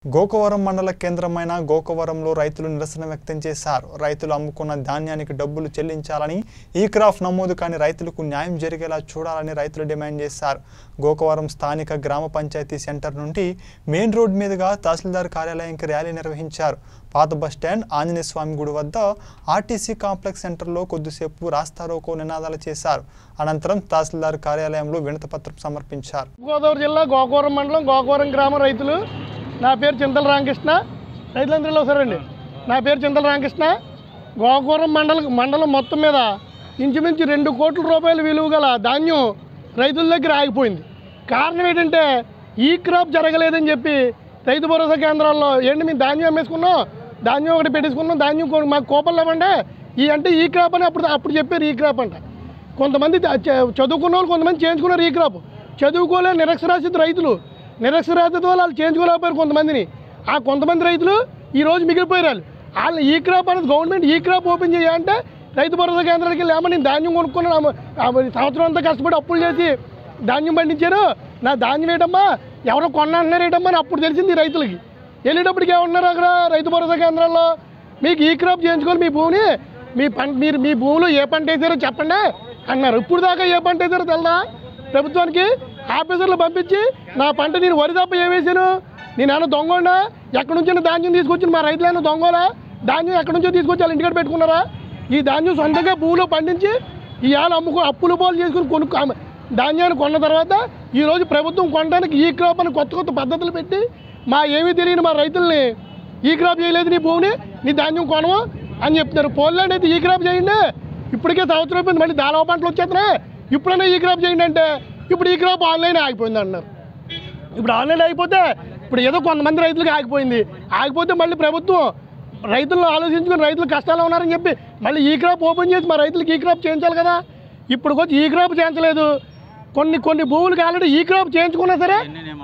గోకవరం మండల కేంద్రమైన గోకవరంలో రైతులు నిరసన వ్యక్తం చేశారు రైతులు అమ్ముకున్న ధాన్యానికి డబ్బులు చెల్లించాలని ఈ క్రాఫ్ నమోదు కాని రైతులకు న్యాయం జరిగేలా చూడాలని రైతులు డిమాండ్ చేశారు గోకవరం స్థానిక గ్రామ పంచాయతీ సెంటర్ నుండి మెయిన్ రోడ్ మీదుగా తహసీల్దార్ కార్యాలయానికి ర్యాలీ నిర్వహించారు పాత బస్టాండ్ ఆంజనేయ స్వామి గుడి వద్ద ఆర్టీసీ కాంప్లెక్స్ సెంటర్లో కొద్దిసేపు రాస్తారోకో నినాదాలు చేశారు అనంతరం తహసీల్దార్ కార్యాలయంలో వినతిపత్రం సమర్పించారు గోదావరి జిల్లా గోకవరం మండలం గోకవరం గ్రామ రైతులు నా పేరు చింతల రామకృష్ణ రైతులందరిలో సరండి నా పేరు చింతల రామకృష్ణ గోకవరం మండల మండలం మొత్తం మీద ఇంచుమించు రెండు కోట్ల రూపాయల విలువ గల ధాన్యం రైతుల దగ్గర ఆగిపోయింది కారణం ఏంటంటే ఈ క్రాప్ జరగలేదని చెప్పి రైతు భరోసా కేంద్రాల్లో ఏంటి మేము ధాన్యం అమ్మేసుకున్నాం ధాన్యం ఒకటి పెట్టేసుకున్నాం ధాన్యం కొ- మాకు కోపం లేవంటే ఈ అంటే ఈ క్రాప్ అని అప్పుడు అప్పుడు చెప్పారు ఈ క్రాప్ అంట కొంతమంది చ- చ- చదువుకున్న వాళ్ళు కొంతమంది చేయించుకున్నారు ఈ క్రాప్ చదువుకోలే నిరక్షరాస్యత రైతులు నిరక్షరాస్యత వల్ల వాళ్ళు చేయించుకోలేకపోయారు కొంతమందిని ఆ కొంతమంది రైతులు ఈ రోజు మిగిలిపోయారు వాళ్ళు వాళ్ళు ఈ క్రాప్ అనేది గవర్నమెంట్ ఈ క్రాప్ ఓపెన్ చేయాలంటే రైతు భరోసా కేంద్రానికి వెళ్ళి ఏమో నేను ధాన్యం కొనుక్కున్నాను ఆ సంవత్సరం అంతా కష్టపడి అప్పులు చేసి ధాన్యం పండించారు నా ధాన్యం ఏంటమ్మా ఎవరో కొన్నా అంటున్నారు ఏంటమ్మా అని అప్పుడు తెలిసింది ఈ రైతులకి వెళ్ళేటప్పటికి ఏమన్నారు అక్కడ రైతు భరోసా కేంద్రాల్లో మీకు ఈ క్రాప్ చేయించుకొని మీ భూమిని మీ పంట మీరు మీ భూమిలో ఏ పంట వేసారో చెప్పండి అన్నారు ఇప్పుడు దాకా ఏ పంట వేసారో తెలదా ప్రభుత్వానికి ఆఫీసర్లు పంపించి నా పంట నేను వరి తప్ప ఏం వేసాను నేను ఏమన్నా దొంగనా ఎక్కడి నుంచో ధాన్యం తీసుకొచ్చిన మా రైతులైనా దొంగలా ధాన్యం ఎక్కడి నుంచో తీసుకొచ్చి వాళ్ళ ఇంటికాడ పెట్టుకున్నారా ఈ ధాన్యం సొంతంగా భూమిలో పండించి ఇవాళ అమ్ముకో అప్పులు పోలు చేసుకుని కొనుక్కు అమ్మ- ధాన్యాన్ని కొన్న తర్వాత ఈరోజు ప్రభుత్వం కొనడానికి ఈ క్రాప్ అని కొత్త కొత్త పద్ధతులు పెట్టి మా ఏమీ తెలియని మా రైతుల్ని ఈ క్రాప్ చేయలేదు నీ భూమిని నీ ధాన్యం కొనము అని చెప్తున్నారు పోన్లాండ్ అయితే ఈ క్రాప్ చేయండి ఇప్పటికే సంవత్సరం అయిపోయింది మళ్ళీ దానవ పంటలు వచ్చేస్తున్నాయి ఇప్పుడైనా ఈ క్రాప్ చేయండి అంటే ఇప్పుడు ఈ క్రాప్ ఆన్లైన్ ఆగిపోయింది అన్నారు ఇప్పుడు ఆన్లైన్ అయిపోతే ఇప్పుడు ఏదో కొంతమంది రైతులకు ఆగిపోయింది ఆగిపోతే మళ్ళీ ప్రభుత్వం రైతులను ఆలోచించుకుని రైతులు కష్టాలు ఉన్నారని చెప్పి మళ్ళీ ఈ క్రాప్ ఓపెన్ చేసి మా రైతులకు ఈ క్రాప్ చేయించాలి కదా ఇప్పుడు వచ్చి ఈ క్రాప్ చేయించలేదు కొన్ని భూములకి ఆల్రెడీ ఈ క్రాప్ చేయించుకున్నా సరే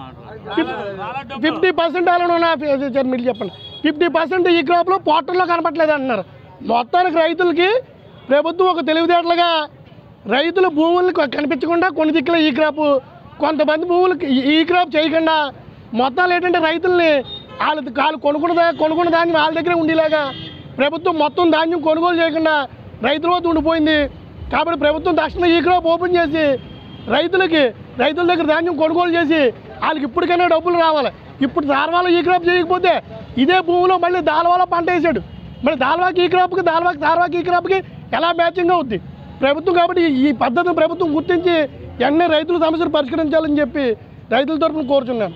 ఫిఫ్టీ పర్సెంట్ అలా మీరు చెప్పండి ఫిఫ్టీ పర్సెంట్ ఈ క్రాప్లో పోర్టల్లో కనపట్లేదు అంటున్నారు మొత్తానికి రైతులకి ప్రభుత్వం ఒక తెలివితేటలుగా రైతుల భూములు కనిపించకుండా కొన్ని దిక్కుల ఈ క్రాప్ కొంతమంది భూములకి ఈ- ఈ క్రాప్ చేయకుండా మొత్తాలు ఏంటంటే రైతుల్ని వాళ్ళు వాళ్ళు కొనుక్కున్న దా- కొనుక్కున్న ధాన్యం వాళ్ళ దగ్గరే ఉండేలాగా ప్రభుత్వం మొత్తం ధాన్యం కొనుగోలు చేయకుండా రైతుల వద్ద ఉండిపోయింది కాబట్టి ప్రభుత్వం తక్షణం ఈ క్రాప్ ఓపెన్ చేసి రైతులకి రైతుల దగ్గర ధాన్యం కొనుగోలు చేసి వాళ్ళకి ఇప్పటికైనా డబ్బులు రావాలి ఇప్పుడు దాల్వాలో ఈ క్రాప్ చేయకపోతే ఇదే భూమిలో మళ్ళీ దాల్వాలో పంట వేసాడు మళ్ళీ దాల్వాకి ఈ క్రాప్కి దాల్వాకి దాల్వాకి ఈ క్రాప్కి ఎలా మ్యాచింగ్ అవుద్ది ప్రభుత్వం కాబట్టి ఈ- ఈ పద్ధతిని ప్రభుత్వం గుర్తించి వెంటనే రైతుల సమస్యలు పరిష్కరించాలని చెప్పి రైతుల తరఫున కోరుచున్నాను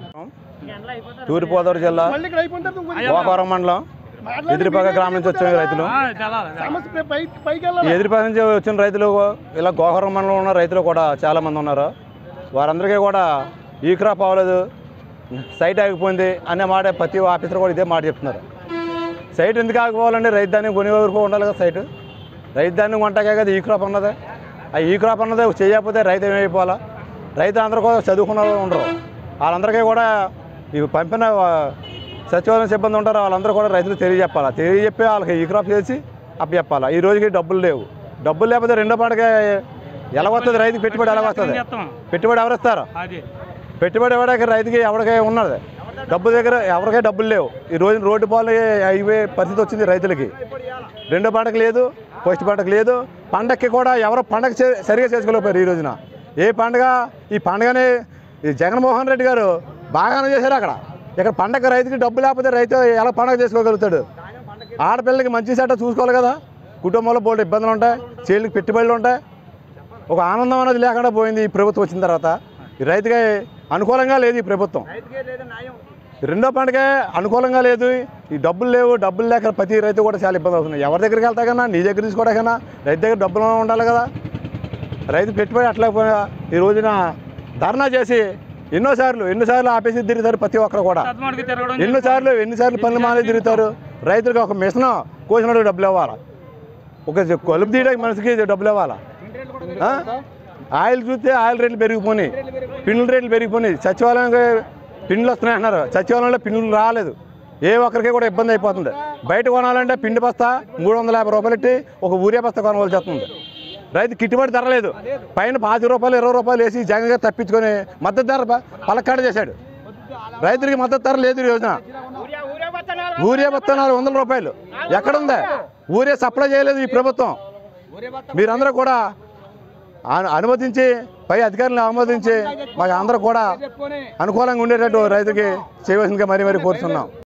తూర్పుగోదావరి జిల్లా మళ్ళీ ఇక్కడ అయిపోయిన తర్వాత ఇంకొంచెం గోకవరం మండలం మాట్లాడండి. ఎదిరిపాక గ్రామం నుంచి వచ్చిన రైతులు సమస్య పైకి పైకి ఈ వెళ్ళాలి ఎదిరిపాక నుంచి వచ్చిన రైతులు ఇలా గోకవరం మండలంలో ఉన్న రైతులు కూడా చాలా మంది ఉన్నారు వారందరికీ కూడా ఈ క్రాప్ అవ్వలేదు సైట్ ఆగిపోయింది అనే మాట ప్రతి ఆఫీసర్ కూడా ఇదే మాట చెప్తున్నారు సైట్ ఎందుకు ఆగిపోవాలండి రైతు ధాన్యం కొని వరకు ఉండాలి కదా సైట్ రైతు ధాన్యం కొంటాకే కదా ఈ క్రాప్ అన్నది ఆ ఈ క్రాప్ అన్నది చేయకపోతే రైతు ఏమైపోవాలా రైతు అందరూ కూడా చదువుకున్న వాళ్ళు ఉండరు వాళ్ళందరికీ కూడా ఇవి పంపిన ఆ, సచివాలయం సిబ్బంది ఉంటారు వాళ్ళందరూ కూడా రైతులు తెలియజెప్పాలా తెలియజెప్పి వాళ్ళకి ఈ క్రాప్ చేసి అప్పచెప్పాలా ఈ రోజుకి డబ్బులు లేవు డబ్బులు లేకపోతే రెండో పంటకి ఎలా వస్తుంది రైతుకి పెట్టుబడి ఎలా వస్తుంది పెట్టుబడి ఎవరు ఇస్తారు పెట్టుబడి ఎవరికి రైతుకి ఎవరికై ఉన్నది డబ్బు దగ్గర ఎవరికై డబ్బులు లేవు ఈ రోజు రోడ్డు పాలు అయిపోయే పరిస్థితి వచ్చింది రైతులకి రెండో పంటకు లేదు ఫస్ట్ పంటకు లేదు పండగకి కూడా ఎవరు పండగ చే- సరిగా చేసుకోలేకపోయారు ఈ రోజున ఏ పండగ ఈ పండగని ఈ జగన్మోహన్ రెడ్డి గారు బాగానే చేశారు అక్కడ ఇక్కడ పండగ రైతుకి డబ్బు లేకపోతే రైతు ఎలా పండగ చేసుకోగలుగుతాడు ఆడపిల్లకి మంచి సెట చూసుకోవాలి కదా కుటుంబంలో బోల్డ్ ఇబ్బందులు ఉంటాయి చేళ్ళకి పెట్టుబడులు ఉంటాయి ఒక ఆనందం అనేది లేకుండా పోయింది ఈ ప్రభుత్వం వచ్చిన తర్వాత ఈ రైతుకి అనుకూలంగా లేదు ఈ ప్రభుత్వం రెండో పంటకే అనుకూలంగా లేదు ఈ డబ్బులు లేవు డబ్బులు లేక ప్రతి రైతు కూడా చాలా ఇబ్బంది అవుతుంది ఎవరి దగ్గరికి వెళ్తా కన్నా నీ దగ్గర తీసుకోవడాకన్నా రైతు దగ్గర డబ్బులు ఉండాలి కదా రైతు పెట్టుబడి అట్లా పోయినా ఈ రోజున ధర్నా చేసి ఎన్నోసార్లు ఎన్నిసార్లు ఆపేసి తిరుగుతారు ప్రతి ఒక్కరు కూడా ఎన్నిసార్లు ఎన్నిసార్లు పనులు మానే తిరుగుతారు రైతులకు ఒక మిషన్ కోసినట్టు డబ్బులు ఇవ్వాలి ఒక కలుపు తీయడానికి మనిషికి డబ్బులు ఇవ్వాలా ఆ? ఆయిల్ చూస్తే ఆయిల్ రేట్లు పెరిగిపోయినాయి పిండిల రేట్లు పెరిగిపోయినాయి సచివాలయంకి పిండిలు వస్తున్నాయి అంటున్నారు సచివాలయంలో పిండిలు రాలేదు ఏ ఒక్కరికి కూడా ఇబ్బంది అయిపోతుంది బయట కొనాలంటే పిండి బస్తా మూడు వందల యాభై రూపాయలు ఇట్టి ఒక ఊరియా బస్తా కొనవలసి వస్తుంది రైతు గిట్టుబాటు ధర లేదు పైన పాతి రూపాయలు ఇరవై రూపాయలు వేసి జగన్గా తప్పించుకొని మద్దతు ధర ప- పలక్కాడ చేశాడు రైతులకి మద్దతు ధర లేదు ఈ రోజున ఊరియా బత్త నాలుగు వందల రూపాయలు ఎక్కడుంది ఊరియా సప్లై చేయలేదు ఈ ప్రభుత్వం మీరందరూ కూడా అను- అనుమతించి పై అధికారులను ఆమోదించి మాకు అందరూ కూడా అనుకూలంగా ఉండేటట్టు రైతుకి చేయవలసిందిగా మరీ మరీ కోరుతున్నాం